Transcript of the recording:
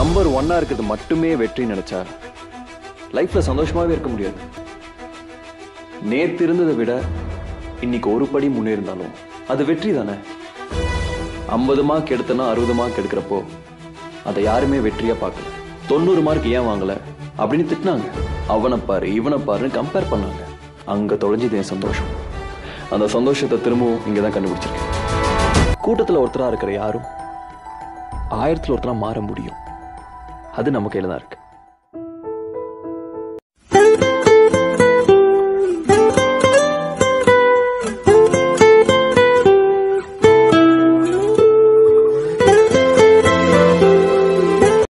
number ஒன்னா இருக்கிறது மட்டுமே வெற்றி நினைச்சா லைஃப்ல சந்தோஷமாவே இருக்க முடியாது நேத்து இருந்ததை விட இன்னைக்கு ஒரு படி முன்னேறினாலும் அது வெற்றி தானே ஐம்பது மார்க் எடுத்தனா அறுபது மார்க் எடுக்கிறப்போ அதை யாருமே வெற்றியா பார்க்கல தொண்ணூறு மார்க் ஏன் வாங்கல அப்படின்னு திட்டினாங்க அவனை பாரு இவனை பாருன்னு கம்பேர் பண்ணாங்க அங்க தொலைஞ்சது என் சந்தோஷம் அந்த சந்தோஷத்தை திரும்பவும் இங்க தான் கண்டுபிடிச்சிருக்கேன் கூட்டத்துல ஒருத்தரா இருக்கிற யாரும் ஆயிரத்துல ஒருத்தரா மாற முடியும் அது நம்ம கையில தான் இருக்கு